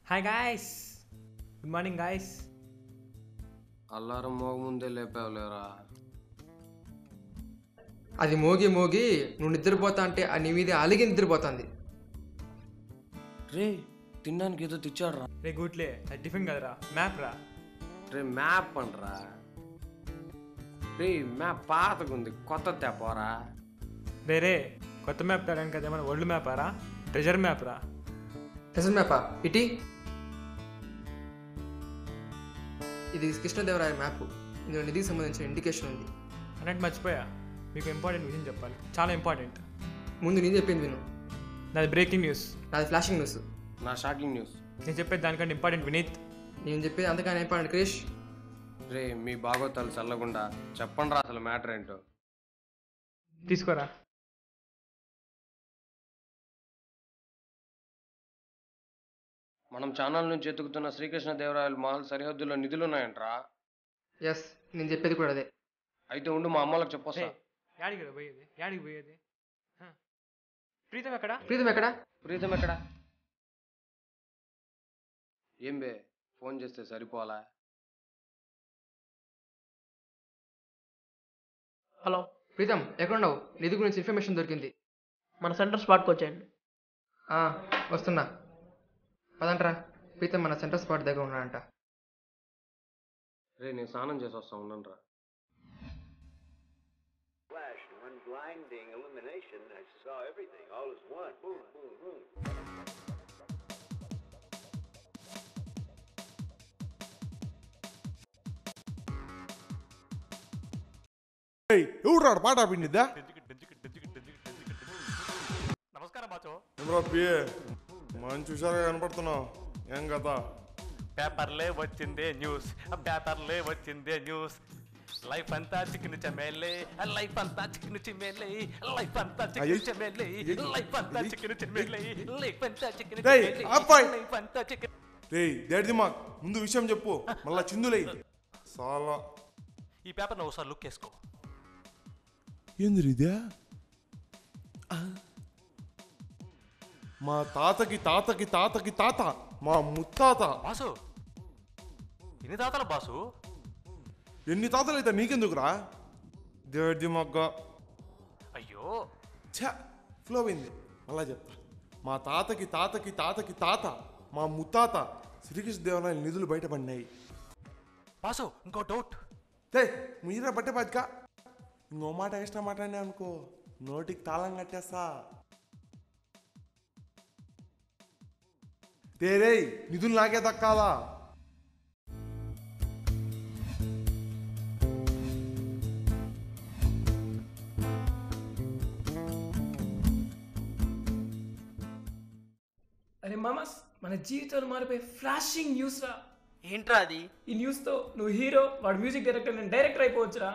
Hi guys good morning guys alarm మోగముందే లేపావులేరా అది మోగి మోగి నువ్వు నిద్రపోతా అంటే ఆ నీ మీద అలిగి నిద్రపోతుంది రే తినడానికి ఏదో తెచ్చాడురా రే గుట్లే అది టిఫిన్ కదరా మ్యాప్ రా రే మ్యాప్ అంటరా రే మ్యాప్ పాతకుంది కొత్త తెపోరా రే రే కొత్త మ్యాప్ తేడానికి కదా ఏమైనా ఓల్డ్ మ్యాప్ రా ట్రెజర్ మ్యాప్ రా ప్రెసెంట్ మ్యాపా ఇటీ ఇది కృష్ణదేవరాయ మ్యాప్ ఇందులో నిధికి సంబంధించిన ఇండికేషన్ ఉంది అన్నట్టు మర్చిపోయా మీకు ఇంపార్టెంట్ విషయం చెప్పాలి చాలా ఇంపార్టెంట్ ముందు నేను చెప్పింది విను నాది బ్రేకింగ్ న్యూస్ నాది ఫ్లాషింగ్ న్యూస్ నా షాకింగ్ న్యూస్ నేను చెప్పేది దానికంటే ఇంపార్టెంట్ వినీత్ నేను చెప్పేది అంతగానే అయిపోయాడు క్రిష్ రే మీ బాగోతాలు చల్లకుండా చెప్పండి రా అసలు మ్యాటర్ ఏంటో తీసుకోరా మనం ఛానల్ నుంచి ఎత్తుకుతున్న శ్రీకృష్ణ దేవరాయల మాల్ సరిహద్దుల్లో నిధులు ఉన్నాయంట్రా ఎస్ నేను చెప్పేది కూడా అదే అయితే ఉండు మా అమ్మలకు చెప్పొస్తా యాడికి రా పోయేది యాడికి పోయేది హ. ప్రీతం ఎక్కడ ప్రీతం ఎక్కడా ప్రీతం ఎక్కడ ఏం బే ఫోన్ చేస్తే సరిపోలా హలో ప్రీతం ఎక్కడున్నావు నిధి గురించి ఇన్ఫర్మేషన్ దొరికింది మన సెంటర్ స్పాట్కి వచ్చేయండి ఆ, వస్తున్నా పదంట్రా ప్రీతం మన సెంటర్ స్పాట్ దగ్గర ఉన్నాడంట రే నేను స్నానం చేసి వస్తా ఉన్నాను రా flash and one blinding illumination. I saw everything, all as one. Boom, boom, boom. ఎవరు పాట పిండిద్దా నమస్కారం బాచో ఏమరా పిఏ మంచి హుషారుగా కనపడుతున్నావు ఏం కదా పేపర్లే వచ్చిందే న్యూస్ పేపర్లే వచ్చిందే న్యూస్ లైఫ్ అంతా చికెన్ చమేలే లైఫ్ అంతా చికెన్ చిమేలే లైఫ్ అంతా చికెన్ చమేలే లైఫ్ అంతా చికెన్ చిమేలే లైఫ్ అంతా చికెన్ రేయ్, ఆపాయ్. లైఫ్ అంతా చికెన్ రే దేడిది మాకు ముందు విషయం చెప్పు మళ్ళా చిందులై చాలా ఈ పేపర్ నువ్వు ఒకసారి లుక్ వేసుకో ఏంది ఇదే మా తాతకి తాతకి తాతకి తాత మా ముత్తాత బాసు ఎన్ని తాతల బాసు ఎన్ని తాతలు అయితే నీకెందుకురా దేడిది మొగ్గ అయ్యో ఛ ఫ్లో అయింది మళ్ళా చెప్తా మా తాతకి తాతకి తాతకి తాత మా ముత్తాత శ్రీకృష్ణ దేవరాయల నిధులు బయటపడినాయి బాసు ఇంకో డౌట్ తే మీరే బట్టే బాధ్యక ఇంకో మాట ఎక్స్ట్రా మాట్లాడినా అనుకో నోటికి తాళం కట్టేస్తా తేరే నిధులు నాకే దక్కాలా అరే మామస్ మన జీవితాలు మారిపోయే ఫ్లాషింగ్ న్యూస్ రా ఏంట్రా అది ఈ న్యూస్తో నువ్వు హీరో వాడు మ్యూజిక్ డైరెక్టర్ నేను డైరెక్టర్ అయిపోవచ్చురా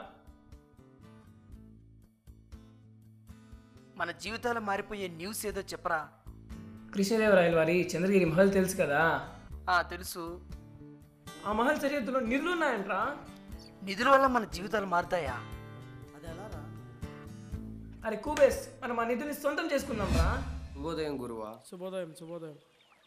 మన జీవితాలు మారిపోయే న్యూస్ ఏదో చెప్పరా కృష్ణదేవరాయల వారి చంద్రగిరి మహల్ తెలుసు కదా ఆ తెలుసు ఆ మహల్ సరిహద్దులో నిధులు ఉన్నాయంట్రా నిధుల వల్ల మన జీవితాలు మారుతాయా అరే కూబేస్ మనం ఆ నిధుల్ని సొంతం చేసుకుందాం రా శుభోదయం గురువా శుభోదయం శుభోదయం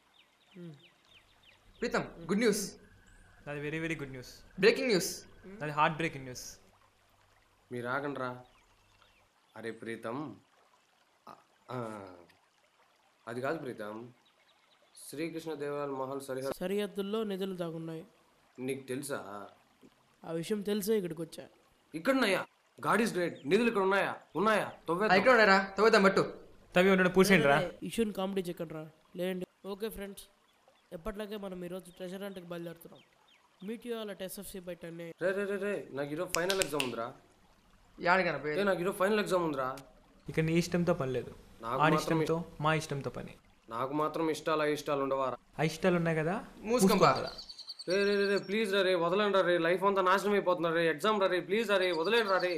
ప్రీతం గుడ్ న్యూస్ నాది very very good news breaking news నాది హార్ట్ బ్రేకింగ్ న్యూస్ మీరు ఆగండ్రా అరే ప్రీతం ఆ- ఆ. అది కాదు ప్రీతం శ్రీకృష్ణ దేవరాయల మహల్ సరిహద్దు సరిహద్దుల్లో నిధులు దాగున్నాయి నీకు తెలుసా ఆ విషయం తెలిసే ఇక్కడికి వచ్చా ఇక్కడున్నాయా గాడ్ ఈస్ గ్రేట్ నిధులు ఇక్కడ ఉన్నాయా ఉన్నాయా తొవ్వే ఇక్కడ ఉన్నారా తవ్వుదాం బట్టు తవి ఉండడం పూసేయండి రా ఇష్యూని కామెడీ చెక్కండి రా లేండి ఓకే ఫ్రెండ్స్ ఎప్పట్లాగే మనం ఈరోజు ట్రెజర్ హంట్కి బయలుదేరుతున్నాం meet you all at SFC by ten రే రే రే రే నాకు ఈరోజు ఫైనల్ ఎగ్జామ్ ఉందిరా యాడికైనా ఏ నాకు ఈరోజు ఫైనల్ ఎగ్జామ్ ఉందిరా ఇక నీ ఇష్టంతో పని లేదు నాకు ఆడి మాత్రం ఇష్టంతో మా ఇష్టంతో పని నాకు మాత్రం ఇష్టాలు ఇష్టాలు ఉండవారా ఆ ఇష్టాలు ఉన్నాయి కదా మూసుకోంబా రే రే రే రే ప్లీజ్ రా రే వదలండి రా రే లైఫ్ అంతా నాశనం అయిపోతున్నారు రే ఎగ్జామ్ రా రే ప్లీజ్ రా రే వదిలేండి రా రే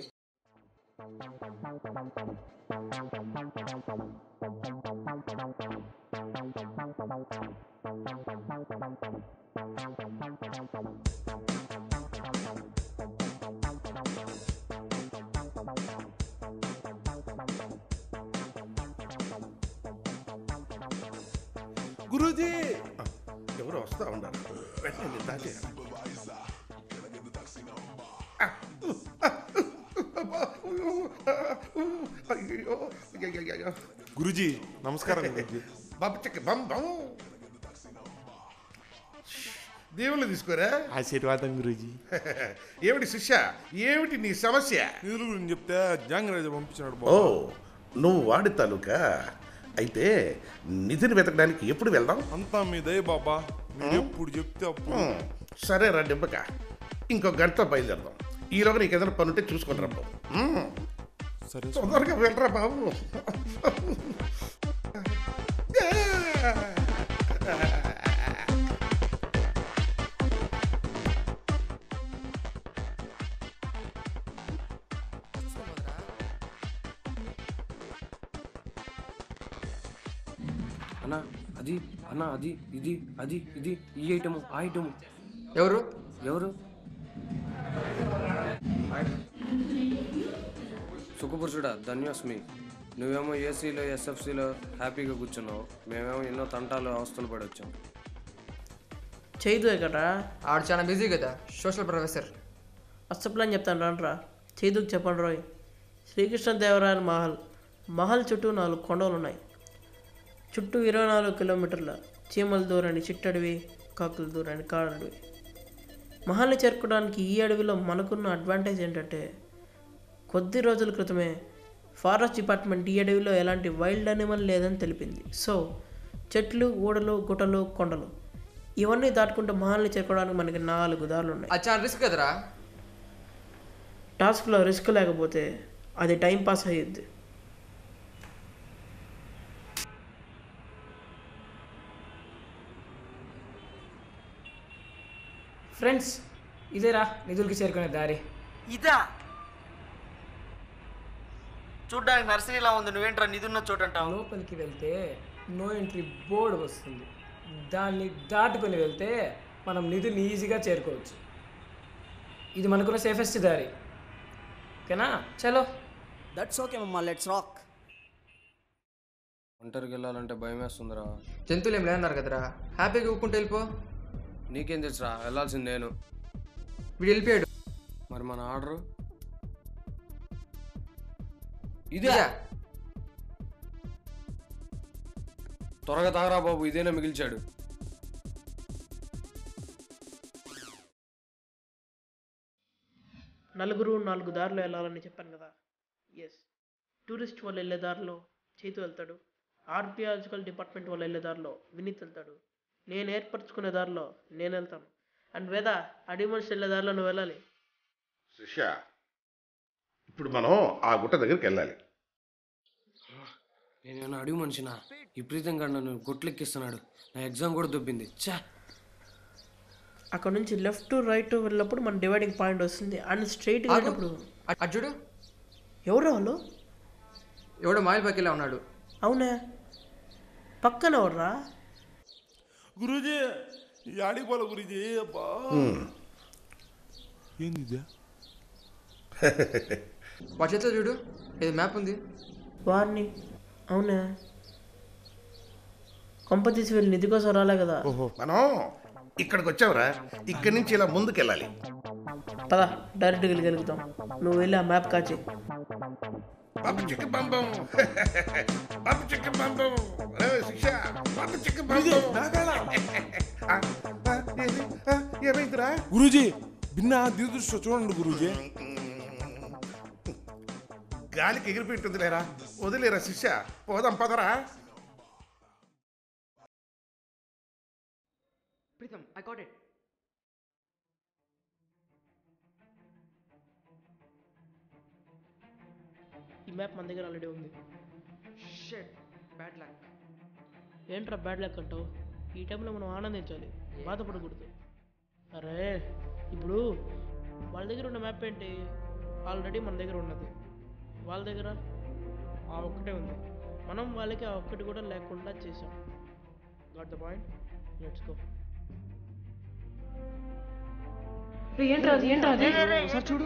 గురూజీ ఎవరో ఎవరో వస్తా ఉన్నారు వెంటనే దాచేయాలి అయ్యో అయ్యయ్యయ్యో. గురుజీ నమస్కారం గురుజీ బాబు చెక్క బం బం దేవుళ్ళు తీసుకోరా ఆశీర్వాదం గురుజీ ఏమిటి శిష్య ఏమిటి నీ సమస్య నిధుల గురించి చెప్తే జాంగరాజు పంపించినాడు ఓ బాబు నువ్వు వాడి తాలూకా అయితే నిధిని వెతకడానికి ఎప్పుడు వెళ్దాం అంతా మీ దయ బాబా మీరు ఎప్పుడు చెప్తే అప్పుడు హ్మ్, సరే రా డింపక ఇంకో గంటలో బయలుదేరదాం ఈలోగా నీకు ఏదైనా పని ఉంటే చూసుకొని రా బాబు హ్మ్, సరే తొందరగా వెళ్ళరా బాబు అన్న అది అన్న అది ఇది అది ఇది ఈ ఐటము ఆ ఐటము ఎవరు ఎవరు సుఖపురుషుడా ధన్యోస్మి నువ్వేమో ఏసీలో ఎస్ఎఫ్సీలో హ్యాపీగా కూర్చున్నావు మేమేమో ఎన్నో తంటాలు అవస్థలు పడి వచ్చాం చేయదు కదా ఆడు చాలా బిజీ కదా సోషల్ ప్రొఫెసర్ అసలు చెప్తాను రానరా చేదుకు చెప్పండి రోయ్ శ్రీకృష్ణ దేవరాయల మహల్ మహల్ చుట్టూ నాలుగు కొండలు ఉన్నాయి చుట్టూ ఇరవై నాలుగు కిలోమీటర్ల చీమల దూరాన్ని చిట్టడవి కాకుల దూరాన్ని కాడడవి మహల్ని చేరుకోవడానికి ఈ అడవిలో మనకున్న అడ్వాంటేజ్ ఏంటంటే కొద్ది రోజుల క్రితమే ఫారెస్ట్ డిపార్ట్మెంట్ ఈ అడవిలో ఎలాంటి వైల్డ్ అనిమల్ లేదని తెలిపింది సో చెట్లు ఊడలు గుట్టలు కొండలు ఇవన్నీ దాటుకుంటూ మహల్ని చేరుకోవడానికి మనకి నాలుగు దారులు ఉన్నాయి అది చాలా రిస్క్ కదరా టాస్క్లో రిస్క్ లేకపోతే అది టైం పాస్ అయ్యిద్ది ఫ్రెండ్స్ ఇదేరా నిధులకి చేరుకునే దారి ఇదా చూడ్డానికి నర్సరీలా ఉంది నువ్వేంట్రా నిధున్న చోటంటావు లోపలికి వెళ్తే నో ఎంట్రీ బోర్డు వస్తుంది దాన్ని దాటుకొని వెళ్తే మనం నిధులు ఈజీగా చేరుకోవచ్చు ఇది మనకున్న సేఫెస్ట్ దారి ఓకేనా చలో దట్స్ ఓకే మమ్మా లెట్స్ రాక్ ఒంటరికి వెళ్ళాలంటే భయం వేస్తుందిరా జంతువులు ఏం లేదన్నారు కదరా హ్యాపీగా ఊక్కుంటూ వెళ్ళిపో నీకేం తెలుసురా వెళ్ళాల్సింది నేను వీడు వెళ్ళిపోయాడు మరి మన ఆర్డరు ఇదే త్వరగా తాగరా బాబు ఇదేనా మిగిల్చాడు నలుగురు నాలుగు దారులు వెళ్ళాలని చెప్పాను కదా ఎస్ టూరిస్ట్ వాళ్ళు వెళ్ళే దారిలో చేతు వెళ్తాడు ఆర్కియాలజికల్ డిపార్ట్మెంట్ వాళ్ళు వెళ్ళే దారిలో వినీత్ వెళ్తాడు నేను ఏర్పరచుకునే దారిలో నేను వెళ్తాను అండ్ వేద అడవి మనిషి వెళ్ళే దారిలో నువ్వు వెళ్ళాలి శిష్య ఇప్పుడు మనం ఆ గుట్ట దగ్గరికి వెళ్ళాలి నేనేమన్నా అడుగు మనిషినా విపరీతంగా నన్ను గొట్లెక్కిస్తున్నాడు నా ఎగ్జామ్ కూడా దొబ్బింది చా అక్కడ నుంచి లెఫ్ట్ రైట్ వెళ్ళినప్పుడు మన డివైడింగ్ పాయింట్ వస్తుంది అండ్ స్ట్రైట్గా ఆగు. వెళ్ళినప్పుడు అ- అటు చూడు ఎవరు వాళ్ళు ఎవడో మాయిల్ పక్కిలా ఉన్నాడు అవునా పక్కన ఎవర్రా గురూజీ ఈ ఆడిపోల గురుజీ అబ్బా ఏంది ఇదే వాడి చేతిలో చూడు ఇది మ్యాప్ ఉంది వారిని అవునా కొంప తీసి వెళ్ళి నిధి కోసం రాలే కదా మనం ఇక్కడికి వచ్చావురా ఇక్కడి నుంచి ఇలా ముందుకు వెళ్ళాలి పద డైరెక్ట్గా వెళ్ళగలుగుతాం నువ్వు వెళ్ళి ఆ మ్యాప్ కాచి బాబు చిక్క బంబం బాబు చిక్క బంబం రే శిక్ష బాబు చిక్క బంబం ఆ, ఆ, ఏది? ఆ, ఏమైందిరా గురూజీ భిన్న దిదృష్ట చూడండి గురూజీ గాలికి ఎగిరిపోయింటుంది లేరా వదిలేరా శిష్య పోదాం పదరా ప్రీతం ఐ గాట్ ఇట్ ఈ మ్యాప్ మన దగ్గర ఆల్రెడీ ఉంది షెట్ బ్యాడ్ లక్ ఏంట్రా బ్యాడ్ లక్ అంటావు ఈ టైంలో మనం ఆనందించాలి బాధపడకూడదు అరే ఇప్పుడు వాళ్ళ దగ్గర ఉన్న మ్యాప్ ఏంటి ఆల్రెడీ మన దగ్గర ఉన్నది వాళ్ళ దగ్గర ఆ ఒక్కటే ఉంది మనం వాళ్ళకి ఆ ఒక్కటి కూడా లేకుండా చేసాం got the point let's go ఏంట్రా అది ఏంట్రా అది ఒకసారి చూడు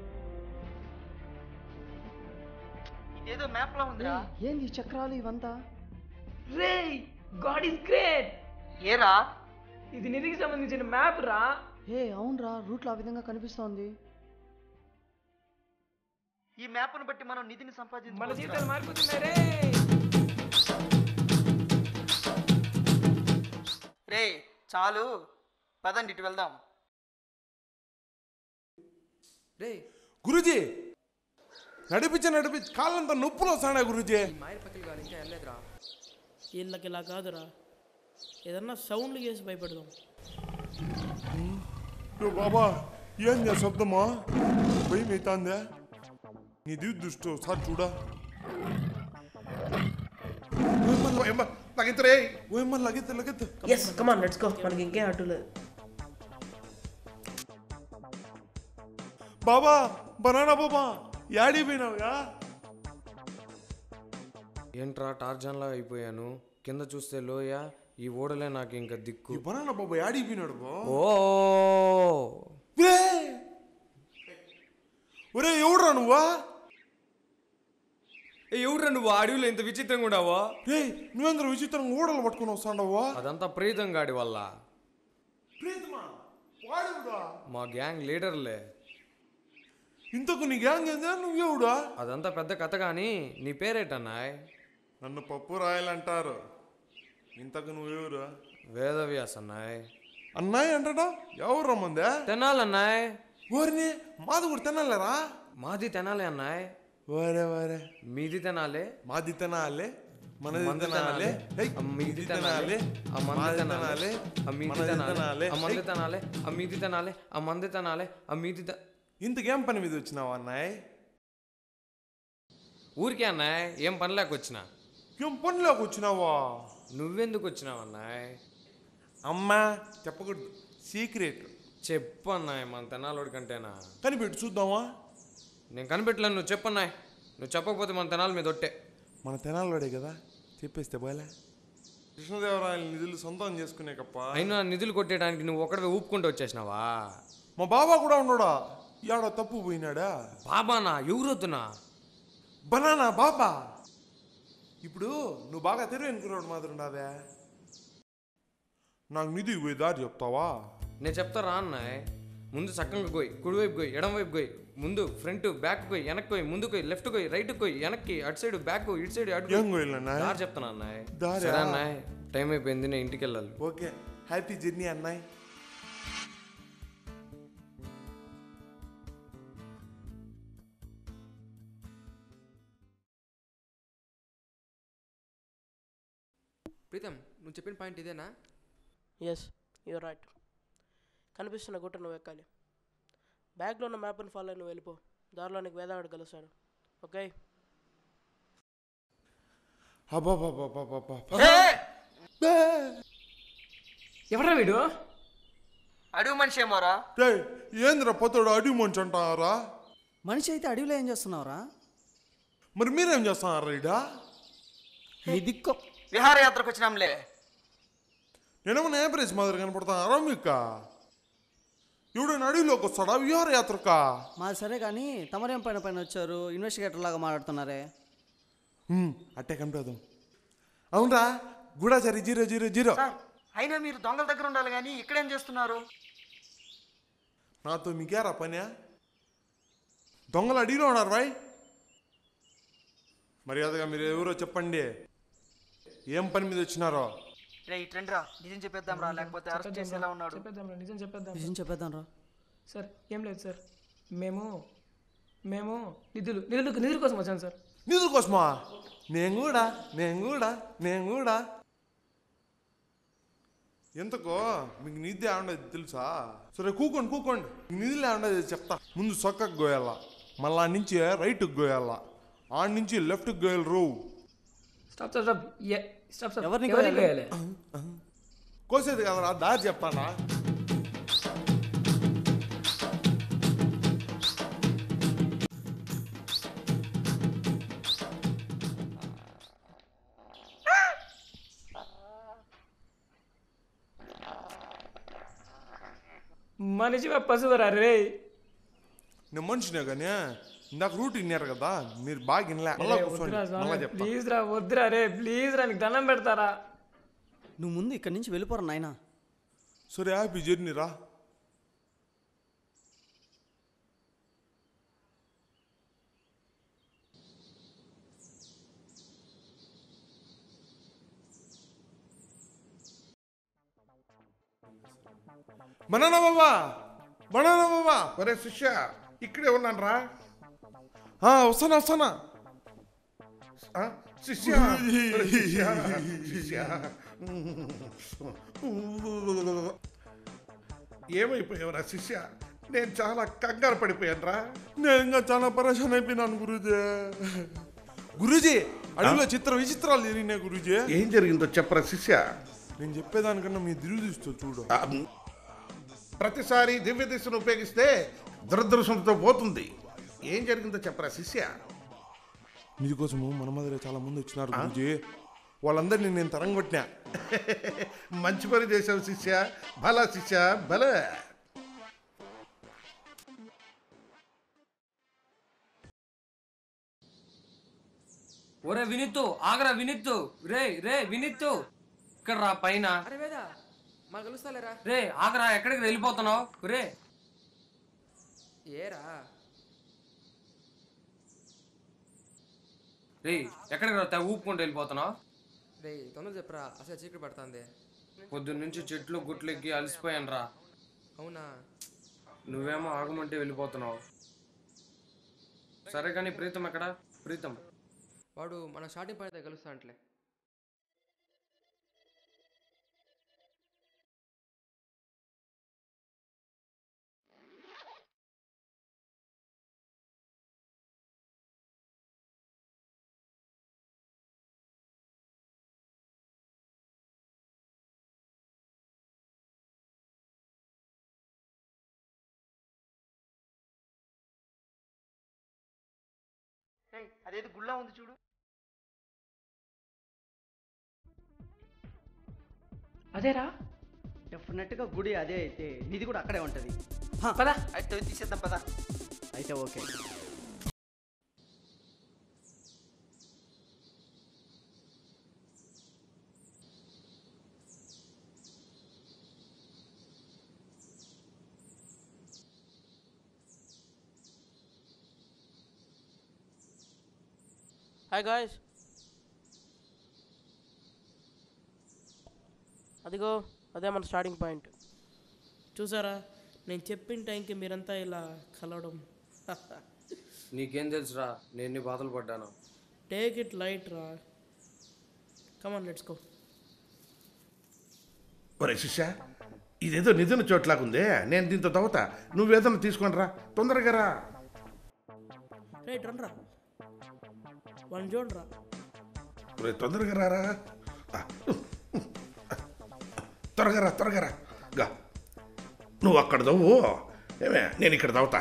ఇదేదో మ్యాప్ లా ఉందిరా ఏంది ఈ చక్రాలు ఇవంతా రే గాడ్ ఇస్ గ్రేట్ ఏరా ఇది నిధికి సంబంధించిన మ్యాప్ రా ఏ అవునరా రూట్లో ఆ విధంగా కనిపిస్తోంది ఈ మ్యాప్ను బట్టి మనం నిధిని మన సంపాదించుకోవచ్చు జీవితాలు మారిపోతున్నాయి రే రే చాలు పదండి ఇటు వెళ్దాం రే గురుజీ నడిపించి నడిపించి కాళ్ళంతా నొప్పులు వస్తాడా గురుజీ మాయల పక్కలు కాదు ఇంకా వెళ్ళలేదురా వీళ్ళకి ఇలా కాదురా ఏదన్నా సౌండ్ చేసి భయపెడదాం ఓ బాబా ఏంది ఆ శబ్దమా భయం అవుతుందా నీది దుష్టు సార్ చూడా లగించరే ఓయమ్మ లగెత్త లగెత్త ఎస్ కమాన్ లెట్స్ గో మనకి ఇంకేం అడ్డు లేదు బాబా బనానా బాబా యాడి పోయినావుగా ఏంట్రా టార్జన్లా అయిపోయాను కింద చూస్తే లోయ ఈ ఓడలే నాకు ఇంకా దిక్కు ఈ బనానా బాబా యాడి పోయినాడు బా ఓ ఒరే! ఒరే ఎవడురా నువ్వా ఎవడ్రా నువ్వు అడవిలో ఇంత విచిత్రంగా ఉండవా రే నువ్వేంద్ర విచిత్రంగా ఓడలు పట్టుకొని వస్తాండవా అదంతా ప్రీతం గాడి వల్ల ప్రీతమా వాడురా మా గ్యాంగ్ లీడర్లే ఇంతకు నీ గ్యాంగ్ ఏందా నువ్వెవడా అదంతా పెద్ద కథ కానీ నీ పేరేటన్నాయ్ నన్ను పప్పు రాయాలంటారు ఇంతకు నువ్వెవరు వేదవ్యాస్ అన్నాయ్ అన్నాయి అంటాడా ఎవరు రమ్మందే తెనాలన్నాయ్ ఓరిని మాది కూడా తినాలేరా మాది తెనాలే అన్నాయ్ వరే వరే మీది తెనాలే మాది తినాలే మనది మంది తినాలే ఏయ్, ఆ మీది ఇది తెనాలే ఆ మంది మాది తెనాలే ఆ మీది మనది తెనాలే ఆ మంది ఏయ్, తెనాలే ఆ మీది తెనాలే ఆ మంది తెనాలే ఆ మీది తె- ఇంతకేం పని మీద వచ్చినావా అన్నాయ్ ఊరికే అన్నాయ్ ఏం పని లేక వచ్చినా ఏం పనిలోకి వచ్చినావా నువ్వెందుకు వచ్చినావు అన్నాయ్ అమ్మా చెప్పకూడదు సీక్రెట్ చెప్పు అన్నాయ్ మన తెనాలోడి కంటేనా కనిపెట్టు చూద్దామా నేను కనిపెట్టలేను నువ్వు చెప్పు అన్నాయ్ నువ్వు చెప్పకపోతే మన తెనాల మీద ఒట్టే మన తెనాలోడే కదా చెప్పేస్తే పోలే కృష్ణదేవరాయల నిధులు సొంతం చేసుకునేకప్ప అయినా నిధులు కొట్టేయడానికి నువ్వు ఒకటివే ఊపుకుంటూ వచ్చేసినావా మా బాబా కూడా ఉన్నాడా యాడో తప్పు పోయినాడా బాబానా ఎవరొద్దునా బనానా బాబా ఇప్పుడు నువ్వు బాగా తెలివైన కుర్రాడు మాత్రం ఉన్నావే నాకు నిధి పోయి దారి చెప్తావా నేను చెప్తా రా అన్నాయ్ ముందు సక్కంగా పోయి కుడివైపు పోయి ఎడం వైపు పోయి ముందు ఫ్రంట్ బ్యాక్ పోయి వెనక్కి పోయి ముందుకు పోయి లెఫ్ట్ పోయి రైట్ పోయి వెనక్కి అటు సైడ్ బ్యాక్ ఇటు సైడ్ అటు ఏం పోయినా దారి చెప్తాను అన్నాయ్ దారా? సరే అన్నాయ్ టైం అయిపోయింది నేను ఇంటికి వెళ్ళాలి ఓకే హ్యాపీ జర్నీ అన్నాయ్ ప్రీతం నువ్వు చెప్పిన పాయింట్ ఇదేనా ఎస్ యూర్ రైట్ కనిపిస్తున్న గుట్ట నువ్వు ఎక్కాలి బ్యాగ్లో ఉన్న మ్యాప్ని ఫాలో అయి నువ్వు వెళ్ళిపో దారిలో నీకు వేదావాడు కలుస్తాడు ఓకే అబ్బాబాబాబాబాబా. ఎవరా వీడు అడుగు మనిషి ఏమోరా రేయ్, ఏందిరా పోతాడు అడిగి మంచి అంటారా మనిషి అయితే అడవిలో ఏం చేస్తున్నావురా మరి మీరేం చేస్తున్నారా ఇడా నీ దిక్కు విహారయాత్రకు వచ్చినాంలే నేనేమన్నా ఏపరేజ్ మాదిరి కనపడతానారా మీకు ఎవడైనా అడవిలోకి వస్తాడా విహారయాత్రకా మాది సరే కానీ తమరేం పైన పైన వచ్చారు ఇన్వెస్టిగేటర్ లాగా మాట్లాడుతున్నారే హ్మ్, అట్టే కనిపిద్దాం అవునరా గూడాచారి జీరో జీరో జీరో సార్ అయినా మీరు దొంగల దగ్గర ఉండాలి కానీ ఇక్కడేం చేస్తున్నారు నాతో మీకేరా పని దొంగలు అడిగిలో ఉన్నారు రాయ్ మర్యాదగా మీరు ఎవరో చెప్పండి ఏం పని మీద వచ్చినారో రే ఈ ట్రెండ్ రా నిజం చెప్పేద్దాం రా లేకపోతే అరెస్ట్ చేసేలా ఉన్నాడు చెప్పేద్దాం రా, నిజం చెప్పేద్దాం నిజం చెప్పేద్దాం రా సార్ ఏం లేదు సార్ మేము మేము నిధులు నిధులు నిధుల కోసం వచ్చాను సార్ నిధుల కోసమా నేను కూడా నేను కూడా నేను కూడా ఎంతకో మీకు నిధి ఉండదు తెలుసా సరే కూకోండి కూకోండి మీకు నిధులు ఉండదు చెప్తా ముందు సొక్కకు గోయాల మళ్ళా ఆడ నుంచి రైట్కి గోయాల ఆడ నుంచి లెఫ్ట్కి గోయాలి రో స్టాప్ సార్ స్టాప్ ఏ స్టాప్ సార్ ఎవరిని ఎవరిని కోయాలి? కోయాలి? కోసేది కదరా దారి చెప్తానా మనిషి పశువురా రే నేను మనిషినే కానీ ఇందాక రూట్ విన్నారు కదా మీరు బాగా వినలే మళ్ళా కూర్చోండి మళ్ళా చెప్తా ప్లీజ్ రా వద్దురా రే ప్లీజ్ రా నీకు దండం పెడతారా నువ్వు ముందు ఇక్కడి నుంచి వెళ్ళిపోరా నాయనా సరే హ్యాపీ జర్నీ రా బనానా బాబా బనానా బాబా ఒరే శిష్య ఇక్కడే ఉన్నాను రా ఆ, వస్తానా వస్తానా ఆ, శిష్య ఒరే శిష్య శిష్య ఏమైపోయావురా శిష్య నేను చాలా కంగారు పడిపోయాను రా నేను ఇంకా చాలా పరేషాన్ అయిపోయినాను గురూజీ గురూజీ అడవిలో చిత్ర విచిత్రాలు జరిగినాయి గురూజీ ఏం జరిగిందో చెప్పరా శిష్య నేను చెప్పేదానికన్నా మీ దిరుదృష్టితో చూడు ఆ, ప్రతిసారి దివ్య దిశను ఉపయోగిస్తే దురదృష్టంతో పోతుంది ఏం జరిగిందో చెప్పరా శిష్య నిధి కోసము మన మధ్య చాలా మంది వచ్చినారు గురూజీ వాళ్ళందరినీ నేను తరంగొట్టినా మంచి పని చేశావు శిష్య భలా శిష్య భలే ఒరే వినిత్తు ఆగరా వినిత్తు రే రే వినిత్తు ఇక్కడ రా పైన అరే వేదా మా కలుస్తాలేరా రే ఆగరా ఎక్కడికి వెళ్ళిపోతున్నావు రే ఏరా రే ఎక్కడికి రా తెగ ఊపుకుంటూ వెళ్ళిపోతున్నావు రే తొందర చెప్పరా అసలు చీకటి పడుతుంది పొద్దున్న నుంచి చెట్లు గుట్లు ఎక్కి అలసిపోయాను రా అవునా నువ్వేమో ఆగమంటే వెళ్ళిపోతున్నావు సరే కానీ ప్రీతం ఎక్కడ ప్రీతం వాడు మన స్టార్టింగ్ పాయింట్ దగ్గర కలుస్తా అంటలే అదేదో గుళ్ళ ఉంది చూడు అదేరా డెఫినెట్గా గుడి అదే అయితే నిధి కూడా అక్కడే ఉంటుంది పదా అయితే తీసేద్దాం పదా అయితే ఓకే హాయ్ గాయస్ అదిగో అదే మన స్టార్టింగ్ పాయింట్ చూసారా నేను చెప్పిన టైంకి మీరంతా ఇలా కలవడం నీకేం తెలుసురా నేను ఎన్ని బాధలు పడ్డాను టేక్ ఇట్ లైట్ రా కమాన్ లెట్స్ గో ఒరే శిష్య ఇదేదో నిధున చోట్లాగుందే నేను దీంతో తవ్వుతా నువ్వేదన్నా తీసుకొని రా తొందరగా రా రైట్ రన్ రా వన్ చూడండి రా ఒరే తొందరగా రారా ఆ, త్వరగా రా త్వరగా రా గా నువ్వు అక్కడ తవ్వు ఏమే నేను ఇక్కడ తవ్వుతా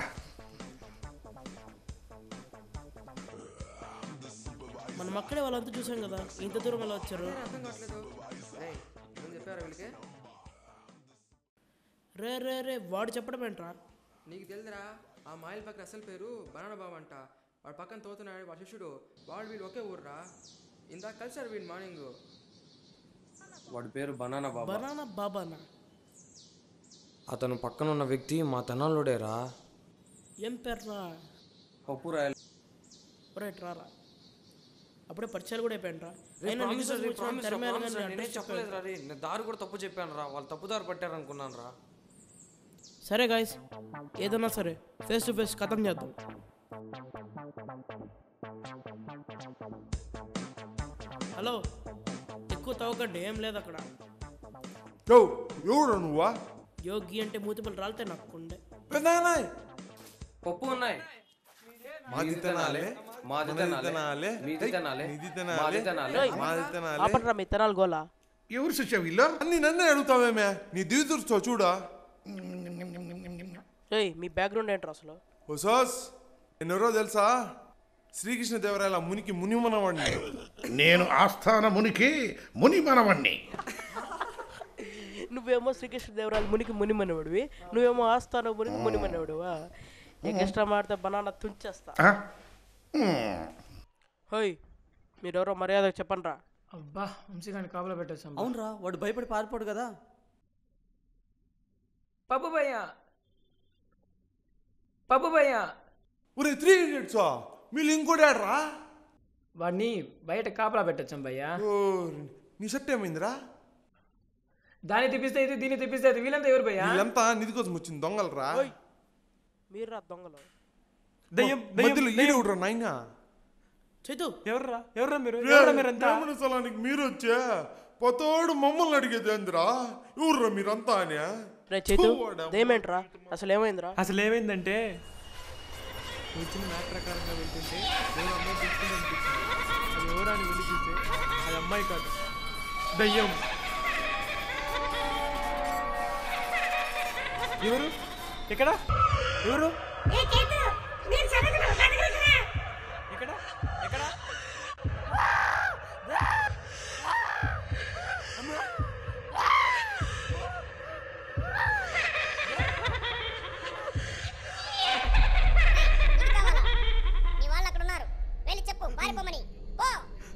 మనం అక్కడే వాళ్ళంతా చూసాం కదా ఇంత దూరం ఎలా వచ్చారు అర్థం కావట్లేదు రే ఏం చెప్పారా వీళ్ళకి రే రే రే వాడు చెప్పడం ఏంట్రా నీకు తెలుదురా ఆ మాయిల్ పక్కన అసలు పేరు బనానా బాబు అంట వాడు పక్కన తోతున్నాడు వాడు శిష్యుడు వాడు వీళ్ళు ఒకే ఊర్రా ఇందాక కలిసారు వీళ్ళు మార్నింగ్ వాడి పేరు బనానా బాబా బనానా బాబానా అతను పక్కన ఉన్న వ్యక్తి మా తెనాలోడేరా ఏం పేర్రా పప్పు రాయలు రైట్ రారా అప్పుడే పరిచయాలు కూడా అయిపోయాయంట్రా రే, అయినా promise రా, నిధి రే, కోసం promise రా, తెర మీద promise రా, కానీ నేనేం address చెప్పలేదురా రే నేను దారి కూడా తప్పు చెప్పాను రా వాళ్ళు తప్పు దారి పట్టారు అనుకున్నాను రా సరే గాయస్ ఏదన్నా సరే ఫేస్ టు ఫేస్ కథం చేద్దాం హలో ఎక్కువ తవ్వకండి ఏం లేదు అక్కడ యో ఎవరు నువ్వా యోగి అంటే మూతిపల్లి రాలితే నాకు ఉండే పెద్దనాయ్ పప్పు ఉన్నాయి మాది తినాలే మాది మనది తినాలే తినాలే మీది తినాలే నీది మాది తినాలే తినాలే మాది తినాలే ఆపండ్రా మీ తెనాలి గోలా ఎవరు శిష్య వీళ్ళు అన్ని నన్నే అడుగుతావేమే నీ దిగుతురుతో చూడా ఏయ్ మీ బ్యాక్గ్రౌండ్ ఏంట్రా అసలు ఓసాస్ ఎన్నెవరో తెలుసా శ్రీకృష్ణదేవరాయల మునికి మునిమనవాడిని నేను ఆస్థాన మునికి ముని మనవణ్ణి నువ్వేమో శ్రీకృష్ణదేవరాయలు మునికి మునిమనేవాడివి నువ్వేమో ఆస్థానం మునికి మునిమనేవాడువా ఎక్స్ట్రా మాడితే బనానా తుంచేస్తా ఆ? మ్మ్. హోయ్ మీరెవరో మర్యాద చెప్పండి రా అబ్బా వంశీగాని కాపలా పెట్టేసాం అవునరా వాడు భయపడి పారిపోడు కదా పప్పు భయ్య పప్పు భయ్య ఒరే త్రీ ఇడియట్స్ మీరు ఇంకోటి ఆడరా వాడిని బయట కాపలా పెట్టొచ్చాం భయ్య ఓ, నీ షర్ట్ ఏమైందిరా దాన్ని తిప్పిస్తే ఇది దీన్ని తిప్పిస్తే ఇది వీళ్ళంతా ఎవరు భయ్య వీళ్ళంతా నిధి కోసం వచ్చింది దొంగలరా మీరు రా దొంగలు దయ్యం మధ్యలో ఈడవుడ్రా నాయనా చైతు ఎవర్రా ఎవర్రా మీరు ఎవర్రా మీరంతా బ్రాహ్మణ స్థలానికి మీరు వచ్చా పొతోడు మమ్మల్ని అడిగేది ఏందిరా ఎవర్రా మీరంతా అని రే చైతు ఫు, వాడా. దేమేంట్రా అసలు ఏమైందిరా అసలు ఏమైందంటే వచ్చిన మ్యాప్ ప్రకారంగా వెళ్తుంటే ఎవరు అమ్మాయి తీసుకుని అనిపించింది అది ఎవరు అని వెళ్ళి చూస్తే అది అమ్మాయి కాదు దయ్యం ఎవరు ఎక్కడ ఎవరు ఎక్కడ ఎక్కడ నీ వాళ్ళు అక్కడ ఉన్నారు వెళ్ళి చెప్పు పారిపోమని పో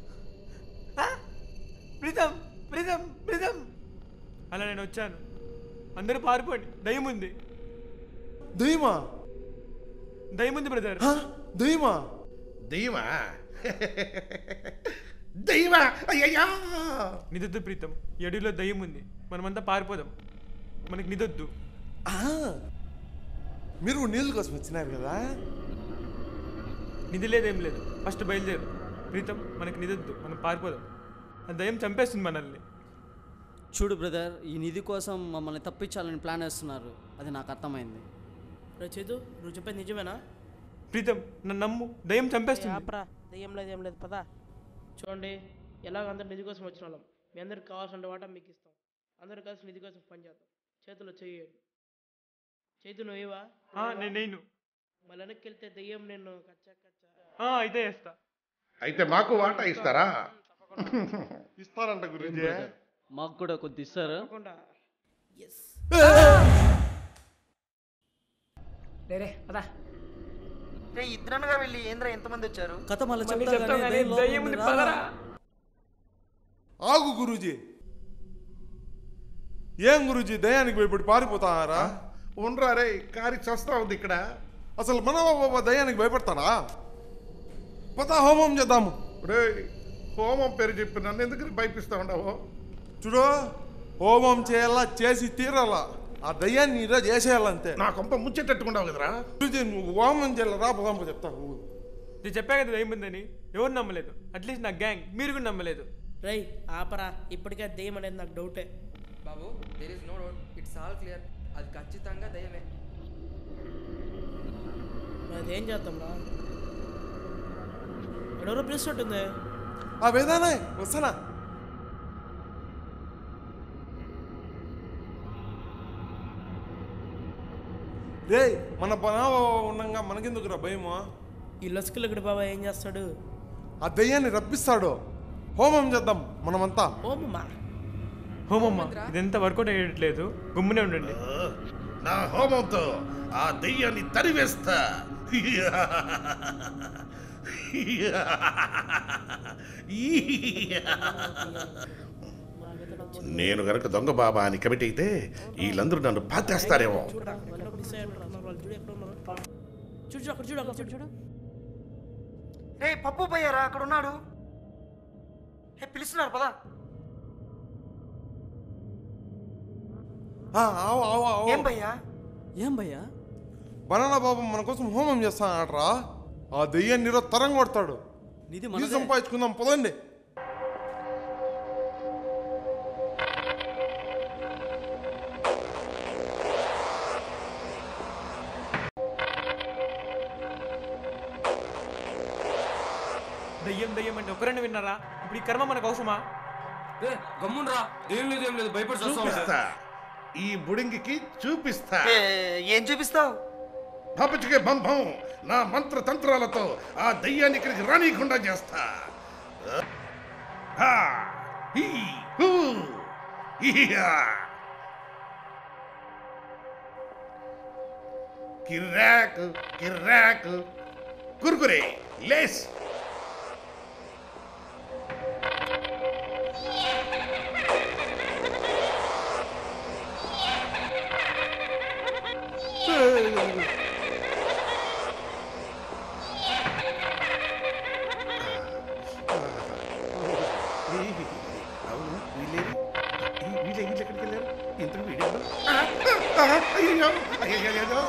ప్రీతం ప్రీతం ప్రీతం అలా నేను వచ్చాను అందరూ పారిపోండి దయ్యం ఉంది దయ్యమా దయ్యం ఉంది బ్రదర్ దయ్యమా దయ్యమా దయ్యమా అయ్యయ్యా నిదొద్దు ప్రీతం ఈ అడవిలో దయ్యం ఉంది మనమంతా పారిపోదాం మనకి నిదొద్దు ఆ, మీరు నీళ్ళ కోసం వచ్చినారు కదా నిధి లేదేం లేదు ఫస్ట్ బయలుదేరు ప్రీతం మనకి నిదొద్దు మనం పారిపోదాం ఆ దయ్యం చంపేస్తుంది మనల్ని చూడు బ్రదర్ ఈ నిధి కోసం మమ్మల్ని తప్పించాలని ప్లాన్ వేస్తున్నారు అది నాకు అర్థమైంది రే చైతు నువ్వు చెప్పేది నిజమేనా ప్రీతం నన్ను నమ్ము దయ్యం చంపేస్తుంది ఆపరా దయ్యం లేదు ఏం లేదు పదా చూడండి ఎలాగ అందరు నిధి కోసం వచ్చిన వాళ్ళం మీ అందరికి కావాల్సిన వాటా మీకు ఇస్తాం అందరు కలిసి నిధి కోసం పనిచేద్దాం చేతిలో చెయ్యండి చేతు నువ్వేవా ఆ, నేను నేను మళ్ళీ వెనక్కి వెళ్తే దెయ్యం నేను కచ్చా కచ్చా ఆ, అయితే వేస్తా అయితే మాకు వాటా ఇస్తారా ఇస్తారంట గురించి మాకు కూడా కొద్ది ఇస్తారు తప్పకుండా రే రే పదా రే ఇద్దరనగా వెళ్ళి ఏంద్రా ఎంతమంది వచ్చారు కథ మళ్ళీ మళ్ళీ చెప్తా చెప్తాం కానీ కానీ లోపల దయ్యం ఉంది ఉంది, పదరా రారా. ఆగు గురూజీ ఏం గురూజీ దయానికి భయపడి పారిపోతారా ఉండరా రే కారి చస్తా ఉంది ఇక్కడ అసలు మన బాబా దయానికి భయపడతారా పద హోమం చేద్దాము రే హోమం పేరు చెప్పి నన్ను ఎందుకు భయపిస్తా ఉండవు చూడు హోమం చేయాలా చేసి తీరాలా ఆ దయ్యాన్ని ఈరోజు చేసేయాలంతే నా కొంప ముచ్చేటట్టుకుంటావు కదరా గురూజీ నువ్వు హోమం చేయాలి రా పోదాం చెప్తా నేను చెప్పా కదా దయ్యం ఉందని ఎవరు నమ్మలేదు అట్లీస్ట్ నా గ్యాంగ్ మీరు కూడా నమ్మలేదు రేయ్ ఆపరా ఇప్పటికే దెయ్యం అనేది నాకు డౌటే బాబు there is no doubt it's all clear అది ఖచ్చితంగా దయ్యమే మరి అదేం చేద్దాం రా ఎవరో పిలుస్తుంటుంది ఆ వేదానే వస్తానా రే మన బనావ ఉండగా మనకెందుకురా భయము ఈ లస్కులు ఇక్కడ బాబా ఏం చేస్తాడు ఆ దయ్యాన్ని రప్పిస్తాడు హోమం చేద్దాం మనమంతా ఓమమ్మా హోమమ్మ ఇదంతా వర్కౌట్ అయ్యట్లేదు గుమ్మునే ఉండండి నా హోమంతో ఆ దెయ్యాన్ని తరివేస్తా నేను గనక దొంగ బాబా అని కమిటీ అయితే వీళ్ళందరూ నన్ను పాతేస్తారేమో చూడరా వాళ్ళు మిస్ అయ్యారు రా, వాళ్ళు చూడు ఎక్కడ ఉన్నారు చూడు చూడు, అక్కడ చూడు అక్కడ చూడు చూడు రే పప్పు పోయారా అక్కడ ఉన్నాడు ఏ పిలుస్తున్నారు పదా ఆ, ఆవు ఆవు ఆవు ఏం భయ్యా ఏం భయ్యా బనానా బాబు మన కోసం హోమం చేస్తానట్రా ఆ దెయ్యాన్ని ఈరోజు తరం కొడతాడు నిధి ఇది మనదే సంపాదించుకుందాం పదండి దయ్యం దయ్యం అంటే ఒకరైనా విన్నారా ఇప్పుడు ఈ కర్మ మనకు అవసరమా ఏ గమ్మునరా ఏం లేదు ఏం లేదు భయపడి చస్తావు. చూపిస్తా ఈ బుడింగికి చూపిస్తా ఏ, ఏం చూపిస్తావు పాపచికే బంభం నా మంత్ర తంత్రాలతో ఆ దయ్యాన్ని ఇక్కడికి రానీయకుండా చేస్తా హా, హీ, హూ, ఈయా. కిర్రాకు కిర్రాకు కుర్కురే లేస్ ఇదిగో, ఇదిగో. అవును వీళ్ళేరి వీళ్ళే వీళ్ళు ఎక్కడికి వెళ్ళారు ఇంతకు వీడియో అయ్యో అయ్యో అయ్యో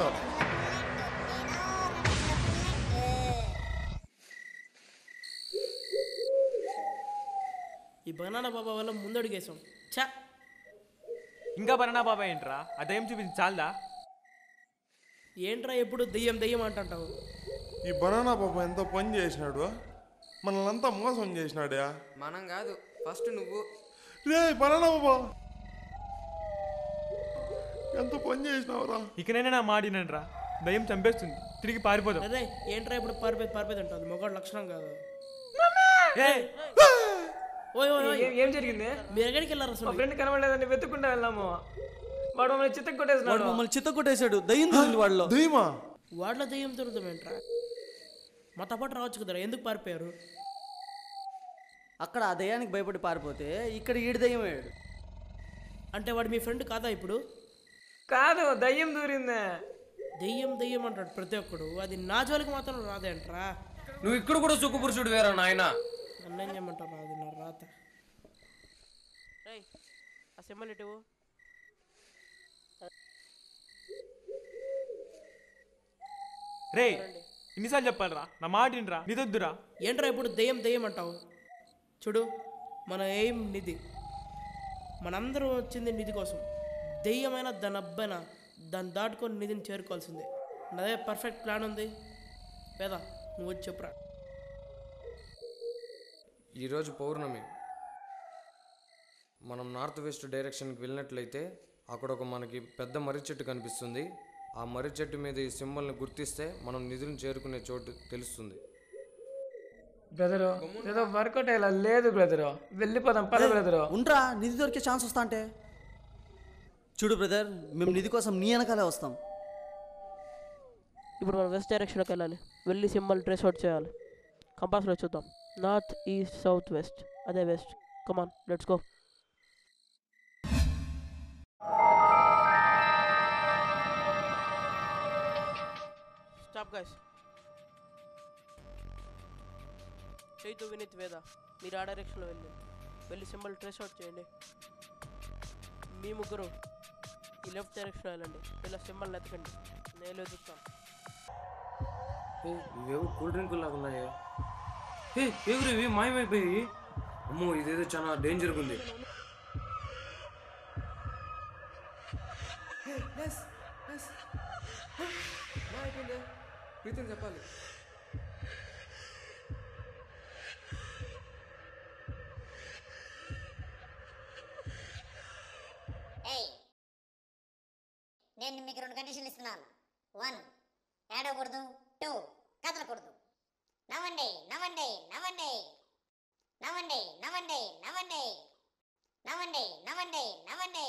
ఈ బనానా బాబా వల్ల ముందడుగేసాం చా ఇంకా బనానా బాబాయ్ ఏంట్రా అదేం చూపించి చాలదా ఏంట్రా ఎప్పుడు దెయ్యం దెయ్యం అంటుంటావు ఈ బనానా పాప ఎంతో పని చేసినాడు మనల్ని మోసం చేసినాడా మనం కాదు ఫస్ట్ నువ్వు రే బనానా బాబా ఎంత పని చేసినావురా ఇకనైనా నా మాడినండ్రా దయ్యం చంపేస్తుంది తిరిగి పారిపోదాం అదే ఏంట్రా ఇప్పుడు పారిపోయి పారిపోయి అంటావు మొగాడు లక్షణం కాదు ఏయ్, ఓయ్ ఓయ్ ఓయ్. ఏం- ఏం జరిగింది మీరు ఎక్కడికి వెళ్ళారు మా అసలు ఫ్రెండ్ కనబడలేదండి వెతుక్కుంటా వెళ్ళాము వాడు మమ్మల్ని చిత్త కొట్టేసినాడు వాడు మమ్మల్ని చిత్త కొట్టేశాడు దయ్యం దొరికింది వాళ్ళలో దయ్యమా వాడిలో దెయ్యం తిరుగుతాం ఏంట్రా మాతో పాటు రావచ్చు కదరా ఎందుకు పారిపోయారు అక్కడ ఆ దయ్యానికి భయపడి పారిపోతే ఇక్కడ ఈడి దయ్యం అయ్యాడు అంటే వాడు మీ ఫ్రెండ్ కాదా ఇప్పుడు కాదు దయ్యం దూరిందే దెయ్యం దెయ్యం అంటాడు ప్రతి ఒక్కడు అది నా జోలికి మాత్రం రాదేంట్రా నువ్వు ఇక్కడ కూడా సుఖపురుషుడు వేరా నాయనా నన్ను ఏం చేయమంటారు అది నా రాత రేయ్, ఆ సింబల్ ఇటు ఇవ్వు. రే ఇన్నిసార్లు చెప్పాలరా నా మాట వినరా నిదొద్దురా ఏంట్రా ఇప్పుడు దెయ్యం దెయ్యం అంటావు చూడు మన ఎయిమ్ నిధి మనందరం వచ్చింది నిధి కోసం దెయ్యమైన దాని అబ్బాయిన దాన్ని దాటుకొని నిధిని చేరుకోవాల్సిందే నాదే పర్ఫెక్ట్ ప్లాన్ ఉంది వేదా నువ్వు వచ్చి చెప్పురా ఈరోజు పౌర్ణమి మనం నార్త్ వెస్ట్ డైరెక్షన్కి వెళ్ళినట్లయితే అక్కడ ఒక మనకి పెద్ద మర్రి చెట్టు కనిపిస్తుంది ఆ మర్రి చెట్టు మీద ఈ సింబల్ని గుర్తిస్తే మనం నిధులను చేరుకునే చోటు తెలుస్తుంది బ్రదరు ఏదో వర్కౌట్ అయ్యేలా లేదు బ్రదరు వెళ్ళిపోదాం పద బ్రదరు ఉండ్రా నిధి దొరికే ఛాన్స్ వస్తా అంటే చూడు బ్రదర్ మేము నిధి కోసం నీ వెనకాలే వస్తాం ఇప్పుడు మనం వెస్ట్ డైరెక్షన్కి వెళ్ళాలి వెళ్ళి సింబల్ ట్రేస్ అవుట్ చేయాలి కంపాస్లో చూద్దాం నార్త్ ఈస్ట్ సౌత్ వెస్ట్ అదే west come on let's go stop guys Chaitu Vineet Veda మీరు ఆ డైరెక్షన్లో వెళ్ళి వెళ్ళి సింబల్ ట్రేస్ అవుట్ చేయండి మీ ముగ్గురు ఈ లెఫ్ట్ డైరెక్షన్లో వెళ్ళండి ఇలా సింబల్ ఎతకండి నేను వెతుకుతాను ఏ, ఇవేవో కూల్ డ్రింకులు లాగా ఉన్నాయే ఏ ఎవరు ఇవి మాయమైపోయి అమ్మో ఇదేదో చాలా డేంజర్గా ఉంది ఎస్ ఎస్ అయిపోయిందే ప్రీతిని చెప్పాలి ఏయ్ నేను మీకు రెండు కండిషన్లు ఇస్తున్నాను వన్ ఏడవకూడదు టూ కదలకూడదు నవ్వండి నవ్వండి నవ్వండి నవ్వండి నవ్వండి నవ్వండి నవ్వండి నవ్వండి నవ్వండి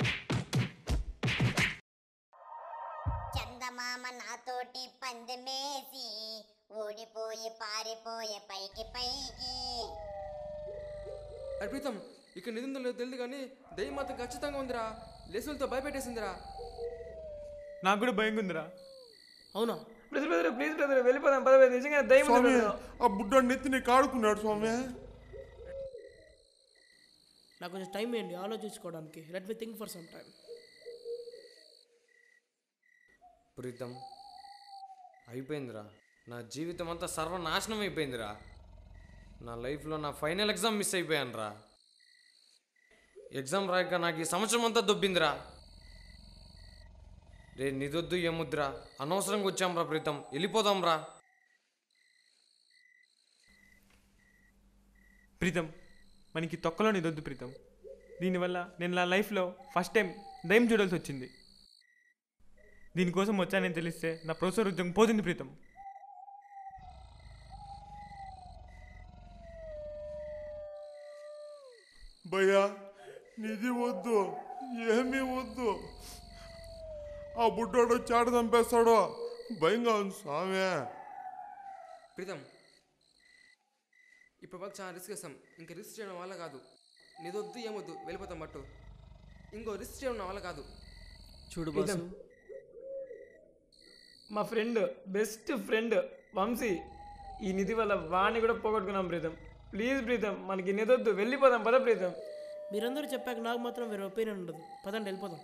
చందమామ నాతోటి పందెమేసి ఓడిపోయి పారిపోయే పైకి పైకి అరే ప్రీతం ఇక్కడ నిధి ఉందో లేదో తెలియదు కానీ దయ్యం మాత్రం ఖచ్చితంగా ఉందిరా లేసులతో భయపెట్టేసిందిరా నాకు కూడా భయంగా ఉందిరా అవునా బ్రదర్ బ్రదర్ ప్లీజ్ బ్రదర్ వెళ్ళిపోదాం పద brother. నిజంగా దయ్యం ఉంది స్వామి brother. ఆ బుడ్డోడు నెత్తిని కాడుకున్నాడు స్వామి నాకు కొంచెం టైం ఇవ్వండి ఆలోచించుకోవడానికి let me think for some time Preetam అయిపోయిందిరా నా జీవితం అంతా సర్వనాశనం అయిపోయిందిరా నా లైఫ్లో నా ఫైనల్ ఎగ్జామ్ మిస్ అయిపోయాను రా ఎగ్జామ్ రాయక నాకు ఈ సంవత్సరం అంతా దొబ్బిందిరా రే నిదొద్దు ఏముద్రా అనవసరంగా వచ్చాం రా ప్రీతం వెళ్ళిపోదాం రా ప్రీతం మనకి తొక్కలో నిదొద్దు ప్రీతం దీనివల్ల నేను నా లైఫ్లో ఫస్ట్ టైం దయ్యం చూడాల్సి వచ్చింది దీనికోసం వచ్చానని తెలిస్తే నా ప్రొఫెసర్ ఉద్యోగం పోతుంది ప్రీతం భయ్యా నిధి వద్దు ఏమీ వద్దు ఆ బుడ్డోడు చాట చంపేస్తాడో భయంగా ఉంది స్వామి ప్రీతం ఇప్పుడు మాకు చాలా రిస్క్ చేస్తాం ఇంకా రిస్క్ చేయడం వల్ల కాదు నీదొద్దు ఏమొద్దు వెళ్ళిపోతాం మట్టు ఇంకో రిస్క్ చేయడం నా వల్ల కాదు చూడు బాసు మా ఫ్రెండ్ బెస్ట్ ఫ్రెండ్ వంశీ ఈ నిధి వల్ల వాణ్ణి కూడా పోగొట్టుకున్నాం ప్రీతం ప్లీజ్ ప్రీతం మనకి నిధి వద్దు వెళ్ళిపోదాం పద ప్రీతం మీరందరూ చెప్పాక నాకు మాత్రం వేరే ఒపీనియన్ ఉండదు పదండి వెళ్ళిపోదాం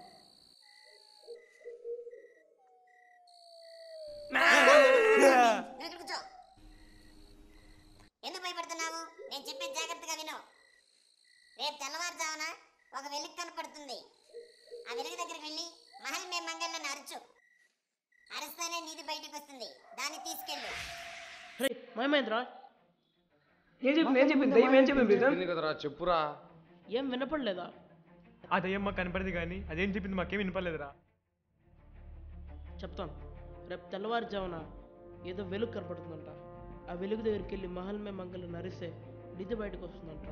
నువ్వు ఇక్కడ కూర్చో ఎందుకు భయపడుతున్నావు నేను చెప్పేది జాగ్రత్తగా విను రేపు తెల్లవారుజామున ఒక వెలుగు కనపడుతుంది ఆ వెలుగు దగ్గరికి వెళ్ళి మహల్ మే మంగళ్ళని అరచు అరిస్తేనే నీది బయటకు వస్తుంది దాన్ని తీసుకెళ్ళు రే మయమేంద్రా ఏం చెప్పింది ఏం చెప్పింది దయ్యం ఏం చెప్పింది ప్రీతం చెప్పింది కదరా చెప్పురా ఏం వినపడలేదా ఆ దయ్యం మాకు కనపడింది కానీ అదేం చెప్పింది మాకేం వినపడలేదురా చెప్తాను రేపు తెల్లవారుజామున ఏదో వెలుగు కనపడుతుందంట ఆ వెలుగు దగ్గరికి వెళ్ళి మహల్ మే మంగళ నరిస్తే నిధి బయటకు వస్తుందంట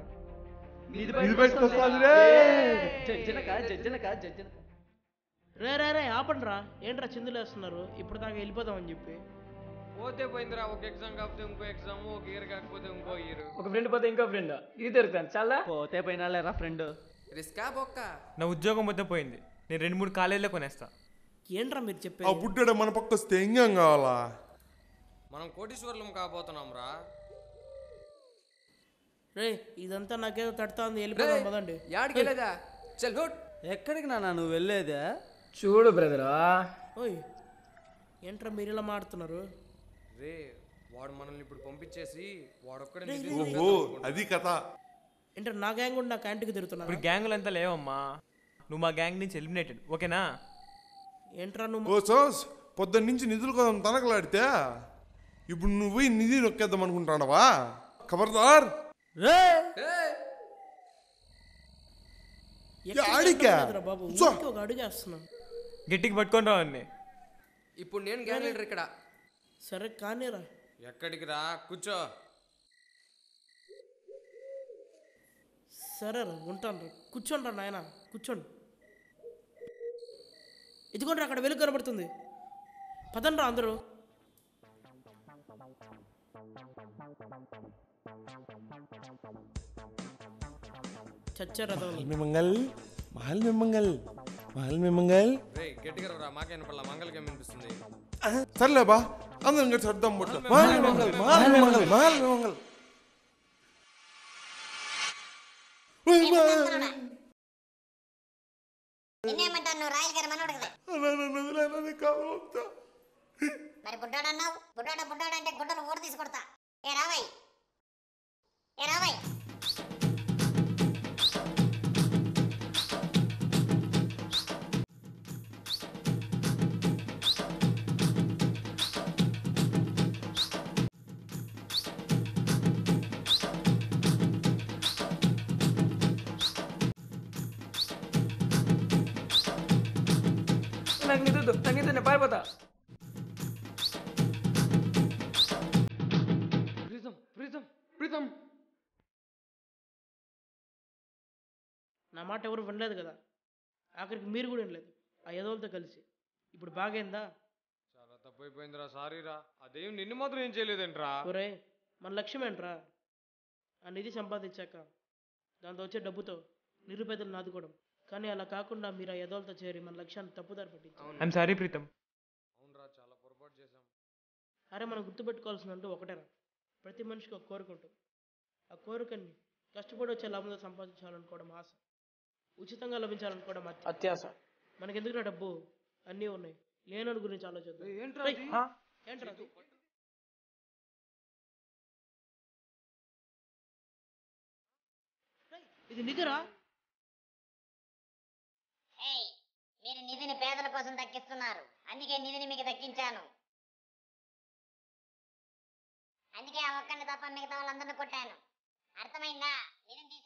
రే రే రే ఆపండి రా ఏంట్రా చిందులు వేస్తున్నారు ఇప్పుడు దాకా వెళ్ళిపోదామని చెప్పి పోతే పోయిందిరా ఒక ఎగ్జామ్ కాకపోతే ఇంకో ఎగ్జామ్ ఒక ఇయర్ కాకపోతే ఇంకో ఇయర్ ఒక ఫ్రెండ్ పోతే ఇంకో ఫ్రెండ్ ఇది దొరుకుతాను చాలా పోతే పోయినాలేరా ఫ్రెండ్ రిస్కా బొక్క నా ఉద్యోగం మొత్తం పోయింది నేను రెండు మూడు కాలేజీలో కొనేస్తా ఏంట్రా మీరు ఆ చెప్పేది బుడ్డాడు మన పక్క వస్తే ఇంకేం కావాలా మనం కోటీశ్వర్లం కాబోతున్నాం రా రే ఇదంతా నాకేదో తడుతుంది వెళ్ళిపోదాం పదండి యాడికి వెళ్ళేదా చల్ హుట్ ఎక్కడికి నాన్న నువ్వు వెళ్ళేదే చూడు బ్రదరా ఓయ్ ఏంట్రా మీరు ఇలా మాడుతున్నారు రే వాడు మనల్ని ఇప్పుడు పంపించేసి వాడొక్కడే రే, నిధి రే, రే. ఓహో అది కథ ఏంట్రా నా గ్యాంగ్ కూడా నా క్యాంటీన్కి తిరుగుతున్నా ఇప్పుడు గ్యాంగులు అంతా లేవమ్మా నువ్వు మా గ్యాంగ్ నుంచి ఎలిమినేటెడ్ ఓకేనా ఏంట్రా నువ్వు ఓ సోస్ పొద్దున్న నుంచి నిధుల కోసం తనకలాడితే ఇప్పుడు నువ్వు పోయి నిధి నొక్కేద్దాం అనుకుంటాడవా ఖబర్దార్ ఎక్కడికి ఆడికా? వెళ్తున్నావురా బాబు చో. ఊరికే ఒక అడుగు వేస్తున్నాను గట్టికి పట్టుకొని రావండి ఇప్పుడు నేను గ్యాంగ్ లీడర్ ఇక్కడ సరే కానీరా ఎక్కడికి రా కూర్చో సరే రా ఉంటాను రా కూర్చోండి రా నాయన కూర్చోండి ఇదిగోండి అక్కడ వెలుగు కనబడుతుంది పదండి రా అందరూ చచ్చారు రథంలో में मंगल महल में मंगल महल में मंगल రే గట్టిగా రా మాకే వినపడలా మంగళకి ఏం వినిపిస్తుంది సర్లే బా అందరం కలిసి అర్థం పుట్ట महल में मंगल महल में मंगल महल में मंगल ఓయ్ బా. నిన్నేమంటాను నువ్వు రాయల్ గారి మనోడు కదా అన్నా, నన్ను వదిలేయ్, నన్ను కావద్దా. మరి బుడ్డాడు అన్నావు బుడ్డాడ బుడ్డాడు అంటే గుడ్డలు ఊరు తీసి కొడతా ఏ రావయ్ ఏ రావయ్ నాకు నిధి వద్దు నాకు నిధి నేను పారిపోతా ప్రీతం ప్రీతం ప్రీతం నా మాట ఎవరు వినలేదు కదా ఆఖరికి మీరు కూడా వినలేదు ఆ యదవులతో కలిసి ఇప్పుడు బాగైందా చాలా తప్పైపోయిందిరా సారీ రా అదేం నిన్ను మాత్రం ఏం చేయలేదేంట్రా ఒరే మన లక్ష్యం ఏంట్రా ఆ నిధి సంపాదించాక దాంతో వచ్చే డబ్బుతో నిరుపేదలు నాదుకోవడం కానీ అలా కాకుండా మీరు ఆ యదవులతో చేరి మన లక్ష్యాన్ని తప్పుదారి పట్టించారు ఐఎమ్ సారీ ప్రీతం అవునరా చాలా పొరపాటు చేశాం అరే మనం గుర్తుపెట్టుకోవాల్సిందంటూ ఒకటేరా ప్రతి మనిషికి ఒక కోరిక ఉంటుంది ఆ కోరికని కష్టపడి వచ్చే లాభంతో సంపాదించాలనుకోవడం ఆశ ఉచితంగా లభించాలనుకోవడం అత్య- అత్యాశ మనకెందుకు డబ్బు అన్నీ ఉన్నాయి లేనోడి గురించి ఆలోచిద్దాం ఏంట్రా రేయ్, అది? హా? ఏంట్రా అది? రేయ్, ఇది నిధిరా ఏయ్ మీరు నిధిని పేదల కోసం దక్కిస్తున్నారు అందుకే నిధిని మీకు దక్కించాను అందుకే ఆ ఒక్కడిని తప్ప మిగతా వాళ్ళందరిని కొట్టాను అర్థమైందా నిధిని తీసుకో